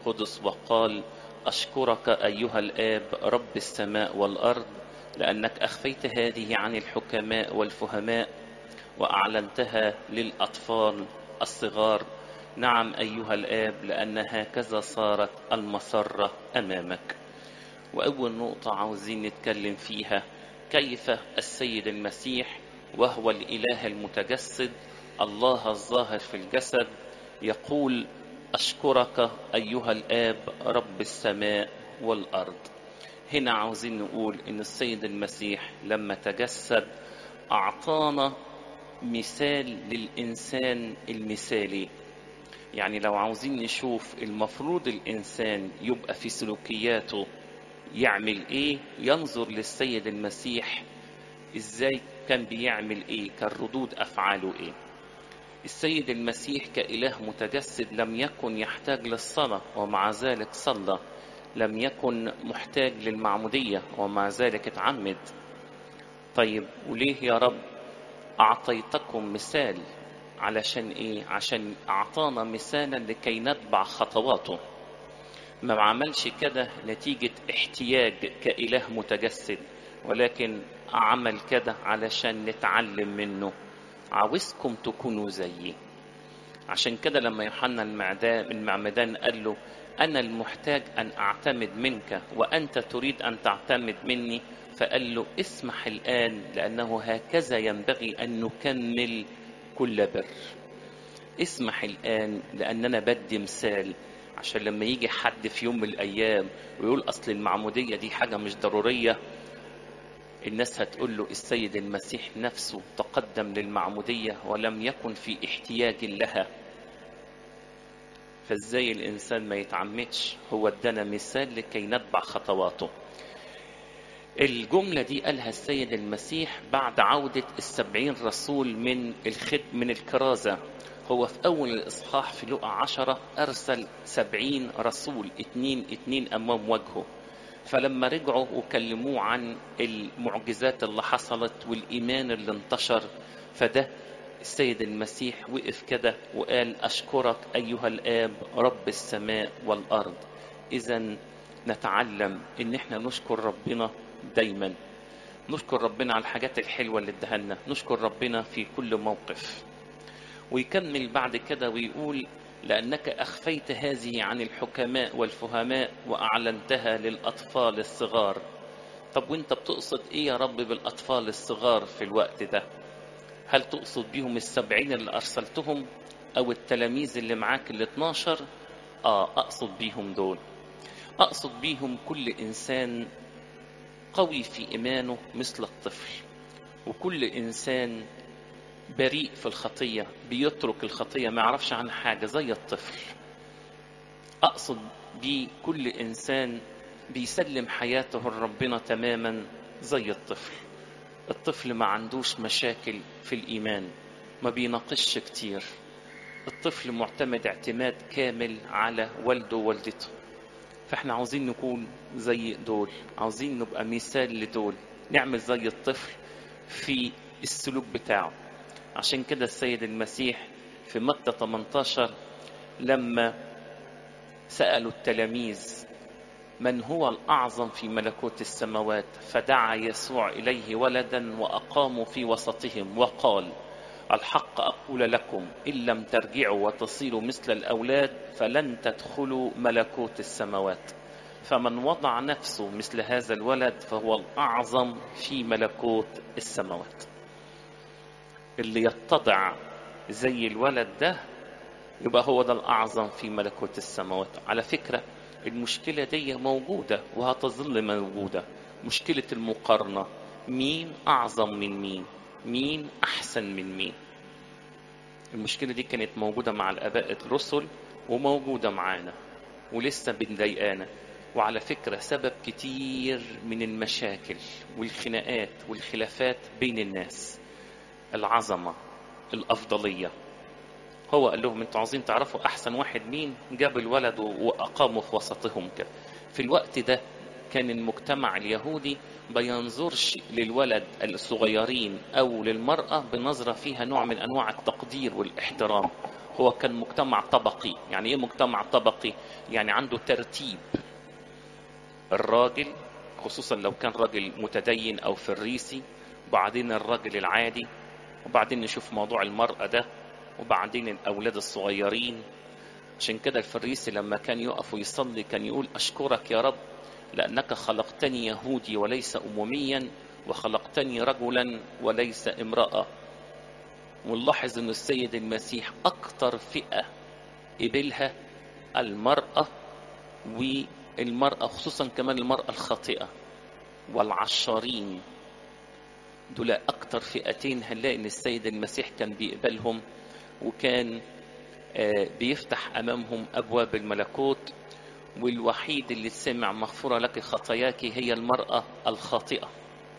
القدس وقال أشكرك أيها الآب رب السماء والأرض لأنك أخفيت هذه عن الحكماء والفهماء وأعلنتها للأطفال الصغار نعم أيها الآب لأن هكذا صارت المسرة أمامك وأول نقطة عاوزين نتكلم فيها كيف السيد المسيح وهو الإله المتجسد الله الظاهر في الجسد يقول أشكرك أيها الآب رب السماء والأرض هنا عاوزين نقول إن السيد المسيح لما تجسد أعطانا مثال للإنسان المثالي يعني لو عاوزين نشوف المفروض الإنسان يبقى في سلوكياته يعمل إيه ينظر للسيد المسيح إزاي كان بيعمل إيه كان ردود أفعاله إيه السيد المسيح كإله متجسد لم يكن يحتاج للصلاة ومع ذلك صلى لم يكن محتاج للمعمودية ومع ذلك اتعمد طيب وليه يا رب أعطيتكم مثال علشان إيه عشان أعطانا مثالا لكي نتبع خطواته ما عملش كده نتيجة احتياج كإله متجسد ولكن عمل كده علشان نتعلم منه عاوزكم تكونوا زيي عشان كده لما يوحنا المعدان المعمدان قال له أنا المحتاج أن أعتمد منك وأنت تريد أن تعتمد مني فقال له اسمح الآن لأنه هكذا ينبغي أن نكمل كل بر اسمح الآن لأننا بدي مثال عشان لما يجي حد في يوم من الأيام ويقول أصل المعمودية دي حاجة مش ضرورية الناس هتقول له السيد المسيح نفسه تقدم للمعمودية ولم يكن في احتياج لها فازاي الإنسان ما يتعمدش هو ادانا مثال لكي نتبع خطواته الجملة دي قالها السيد المسيح بعد عودة السبعين رسول من الخد من الكرازة هو في أول الإصحاح في لقا عشرة أرسل سبعين رسول اتنين اتنين أمام وجهه فلما رجعوا وكلموه عن المعجزات اللي حصلت والإيمان اللي انتشر فده السيد المسيح وقف كده وقال أشكرك أيها الآب رب السماء والأرض إذا نتعلم إن إحنا نشكر ربنا دايما نشكر ربنا على الحاجات الحلوة اللي ادهلنا نشكر ربنا في كل موقف ويكمل بعد كده ويقول لأنك أخفيت هذه عن الحكماء والفهماء وأعلنتها للأطفال الصغار طب وانت بتقصد ايه يا رب بالأطفال الصغار في الوقت ده هل تقصد بيهم السبعين اللي أرسلتهم أو التلاميذ اللي معاك ال 12 آه أقصد بيهم دول أقصد بيهم كل إنسان قوي في إيمانه مثل الطفل وكل إنسان بريء في الخطية بيترك الخطية ما يعرفش عنها حاجة زي الطفل أقصد بيه كل إنسان بيسلم حياته لربنا تماما زي الطفل الطفل ما عندوش مشاكل في الإيمان ما بيناقشش كتير الطفل معتمد اعتماد كامل على والده ووالدته فاحنا عاوزين نكون زي دول عاوزين نبقى مثال لدول نعمل زي الطفل في السلوك بتاعه عشان كده السيد المسيح في متى 18 لما سألوا التلاميذ من هو الأعظم في ملكوت السماوات فدعا يسوع إليه ولدا وأقاموا في وسطهم وقال الحق أقول لكم إن لم ترجعوا وتصيروا مثل الأولاد فلن تدخلوا ملكوت السماوات فمن وضع نفسه مثل هذا الولد فهو الأعظم في ملكوت السماوات اللي يتضع زي الولد ده يبقى هو ده الأعظم في ملكوت السماوات على فكرة المشكلة دي موجودة وهتظل موجودة مشكلة المقارنة مين أعظم من مين مين أحسن من مين المشكلة دي كانت موجودة مع الآباء الرسل وموجودة معانا ولسه بنضايقانا وعلى فكرة سبب كتير من المشاكل والخناقات والخلافات بين الناس العظمة الأفضلية هو قال لهم انتوا عاوزين تعرفوا أحسن واحد مين جاب الولد وأقاموا في وسطهم كده في الوقت ده كان المجتمع اليهودي بينظرش للولد الصغيرين أو للمرأة بنظرة فيها نوع من أنواع التقدير والاحترام هو كان مجتمع طبقي يعني إيه مجتمع طبقي؟ يعني عنده ترتيب الراجل خصوصا لو كان راجل متدين أو فريسي وبعدين الراجل العادي وبعدين نشوف موضوع المرأة ده وبعدين الأولاد الصغيرين عشان كده الفريسي لما كان يقف ويصلي كان يقول أشكرك يا رب لأنك خلقتني يهودي وليس أمميا وخلقتني رجلا وليس امرأة ونلاحظ أن السيد المسيح أكثر فئة قبلها المرأة والمرأة خصوصا كمان المرأة الخاطئة والعشارين دول أكتر فئتين هنلاقي إن السيد المسيح كان بيقبلهم وكان بيفتح أمامهم أبواب الملكوت والوحيد اللي سمع مغفورة لك خطاياك هي المرأة الخاطئة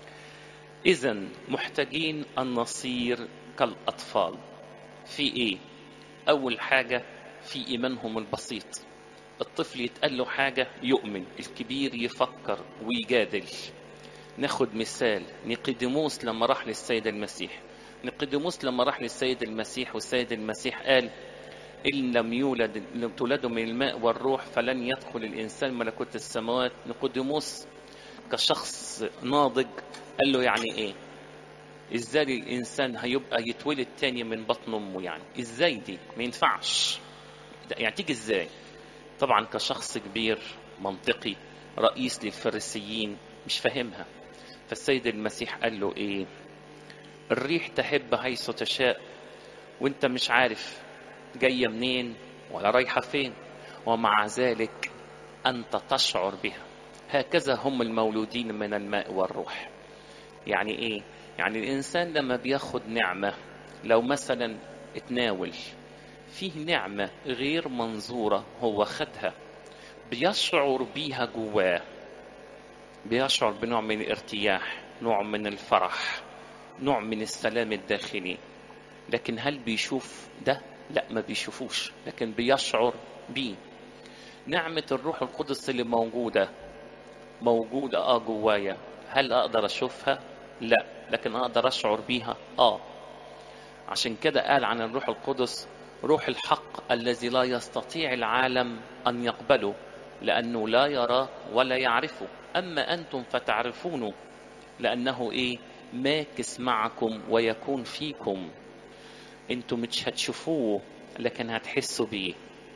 إذا محتاجين أن نصير كالأطفال في إيه؟ أول حاجة في إيمانهم البسيط الطفل يتقال له حاجة يؤمن الكبير يفكر ويجادل ناخد مثال نيقيديموس لما راح للسيد المسيح نيقيديموس لما راح للسيد المسيح والسيد المسيح قال إن لم يولد لم تولدوا من الماء والروح فلن يدخل الإنسان ملكوت السماوات نيقوديموس كشخص ناضج قال له يعني إيه؟ إزاي الإنسان هيبقى يتولد تاني من بطن أمه يعني؟ إزاي دي؟ ما ينفعش يعني تيجي إزاي؟ طبعا كشخص كبير منطقي رئيس للفريسيين مش فاهمها فالسيد المسيح قال له إيه؟ الريح تهب حيث تشاء وانت مش عارف جاية منين ولا رايحة فين ومع ذلك أنت تشعر بها هكذا هم المولودين من الماء والروح يعني إيه؟ يعني الإنسان لما بياخد نعمة لو مثلا اتناول فيه نعمة غير منظورة هو خدها بيشعر بيها جواه بيشعر بنوع من الارتياح نوع من الفرح نوع من السلام الداخلي لكن هل بيشوف ده لا ما بيشوفوش لكن بيشعر بيه نعمة الروح القدس اللي موجودة موجودة اه جوايا هل اقدر اشوفها لا لكن اقدر اشعر بيها اه عشان كده قال عن الروح القدس روح الحق الذي لا يستطيع العالم ان يقبله لانه لا يراه ولا يعرفه اما انتم فتعرفونه لانه ايه ماكس معكم ويكون فيكم انتم مش هتشوفوه لكن هتحسوا بيه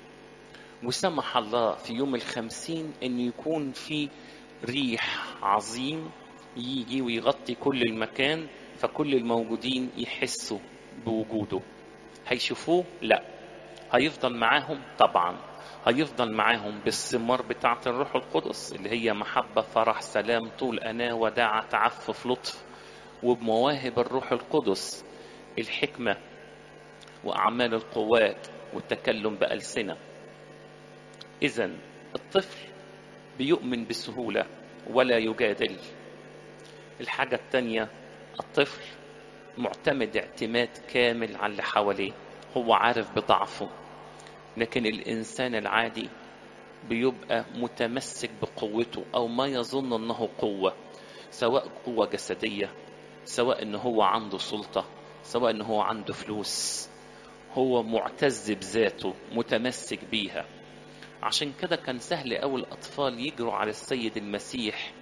وسمح الله في يوم الخمسين ان يكون في ريح عظيم يجي ويغطي كل المكان فكل الموجودين يحسوا بوجوده هيشوفوه لا هيفضل معاهم طبعا هيفضل معاهم بالثمار بتاعة الروح القدس اللي هي محبة فرح سلام طول أناة وداعة تعفف لطف وبمواهب الروح القدس الحكمة وأعمال القوات والتكلم بألسنة إذا الطفل بيؤمن بسهولة ولا يجادل الحاجة التانية الطفل معتمد اعتماد كامل على اللي حواليه هو عارف بضعفه لكن الإنسان العادي بيبقى متمسك بقوته أو ما يظن أنه قوة سواء قوة جسدية سواء أنه هو عنده سلطة سواء أنه هو عنده فلوس هو معتز بذاته متمسك بيها عشان كده كان سهل أوي الأطفال يجروا على السيد المسيح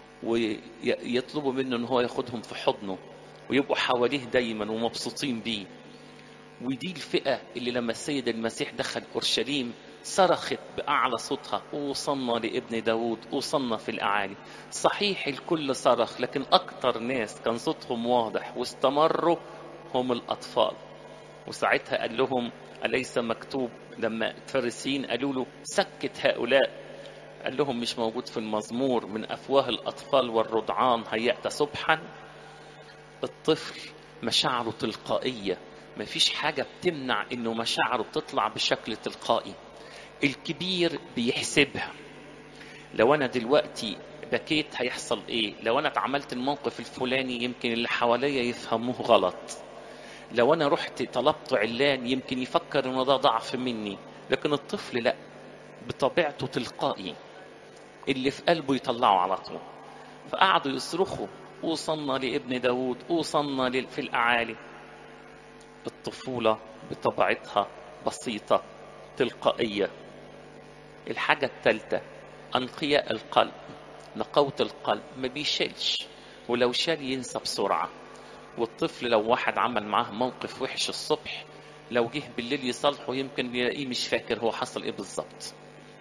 ويطلبوا منه ان هو ياخدهم في حضنه ويبقوا حواليه دايما ومبسوطين بيه ودي الفئة اللي لما السيد المسيح دخل أورشليم صرخت بأعلى صوتها أوصلنا لابن داود أوصلنا في الأعالي صحيح الكل صرخ لكن أكتر ناس كان صوتهم واضح واستمروا هم الأطفال وساعتها قال لهم أليس مكتوب لما الفارسيين قالوا له سكت هؤلاء قال لهم مش موجود في المزمور من أفواه الأطفال والرضعان هيأت سبحا الطفل مشاعره تلقائية مفيش حاجة بتمنع إنه مشاعره تطلع بشكل تلقائي الكبير بيحسبها لو أنا دلوقتي بكيت هيحصل إيه لو أنا اتعملت الموقف الفلاني يمكن اللي حواليا يفهموه غلط لو أنا رحت طلبت علان يمكن يفكر إن ده ضعف مني لكن الطفل لأ بطبيعته تلقائي اللي في قلبه يطلعه على طول فقعدوا يصرخوا اوصلنا لابن داود اوصلنا لل- في الأعالي الطفولة بطبيعتها بسيطة تلقائية الحاجة الثالثة أنقياء القلب نقاوة القلب ما بيشيلش ولو شال ينسى بسرعة والطفل لو واحد عمل معاه موقف وحش الصبح لو جه بالليل يصالحه يمكن يلاقيه مش فاكر هو حصل ايه بالظبط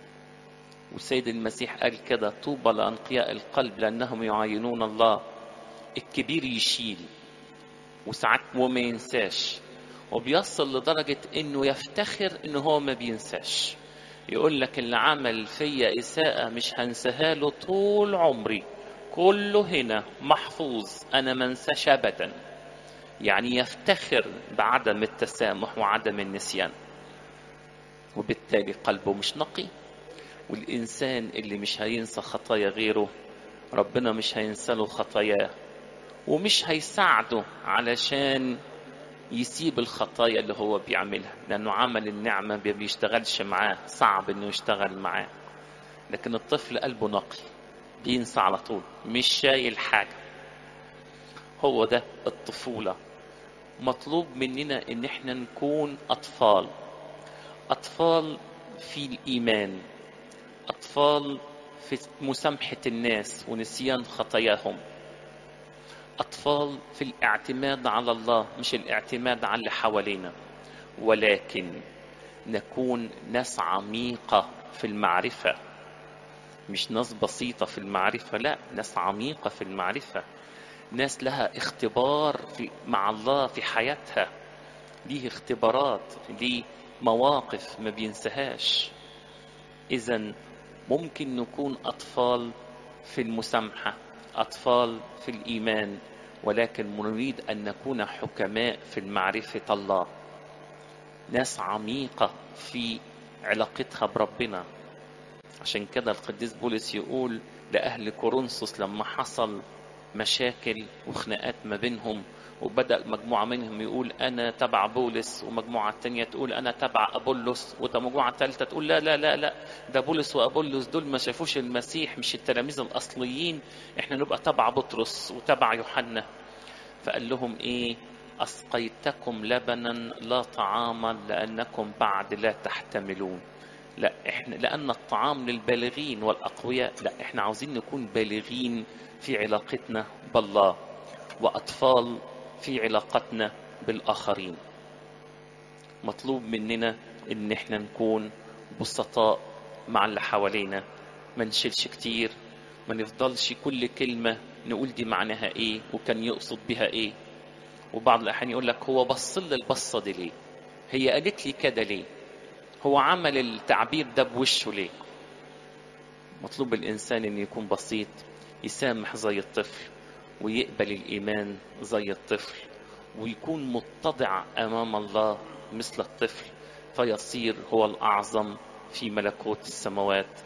وسيد المسيح قال كده طوبى لأنقياء القلب لأنهم يعاينون الله الكبير يشيل وساعات وما ينساش وبيصل لدرجة انه يفتخر ان هو ما بينساش يقول لك اللي عمل فيا إساءة مش هنساها له طول عمري كله هنا محفوظ أنا ما انساش أبدا يعني يفتخر بعدم التسامح وعدم النسيان وبالتالي قلبه مش نقي والإنسان اللي مش هينسى خطايا غيره ربنا مش هينسى له خطاياه ومش هيساعده علشان يسيب الخطايا اللي هو بيعملها لأنه عمل النعمة ما بيشتغلش معاه صعب إنه يشتغل معاه لكن الطفل قلبه نقي بينسى على طول مش شايل حاجة هو ده الطفولة مطلوب مننا إن احنا نكون أطفال أطفال في الإيمان أطفال في مسامحة الناس ونسيان خطاياهم أطفال في الاعتماد على الله مش الاعتماد على اللي حوالينا ولكن نكون ناس عميقة في المعرفة مش ناس بسيطة في المعرفة لا ناس عميقة في المعرفة ناس لها اختبار في مع الله في حياتها ليه اختبارات ليه مواقف ما بينساهاش إذا ممكن نكون أطفال في المسامحة أطفال في الإيمان ولكن نريد أن نكون حكماء في معرفة الله ناس عميقة في علاقتها بربنا عشان كده القديس بولس يقول لأهل كورنثوس لما حصل مشاكل وخناقات ما بينهم وبدأ مجموعة منهم يقول أنا تبع بولس ومجموعة تانية تقول أنا تبع أبولس وده مجموعة تالتة تقول لا لا لا لا ده بولس وأبولس دول ما شافوش المسيح مش التلاميذ الأصليين إحنا نبقى تبع بطرس وتبع يوحنا فقال لهم إيه أسقيتكم لبنا لا طعاما لأنكم بعد لا تحتملون لا احنا لان الطعام للبالغين والاقوياء لا احنا عاوزين نكون بالغين في علاقتنا بالله واطفال في علاقتنا بالاخرين مطلوب مننا ان احنا نكون بسطاء مع اللي حوالينا ما نشيلش كتير ما نفضلش كل كلمة نقول دي معناها ايه وكان يقصد بها ايه وبعض الاحيان يقول لك هو بص لي البصة دي ليه هي قالت لي كده ليه هو عمل التعبير ده بوشه ليه مطلوب الإنسان أن يكون بسيط يسامح زي الطفل ويقبل الإيمان زي الطفل ويكون متضع أمام الله مثل الطفل فيصير هو الأعظم في ملكوت السماوات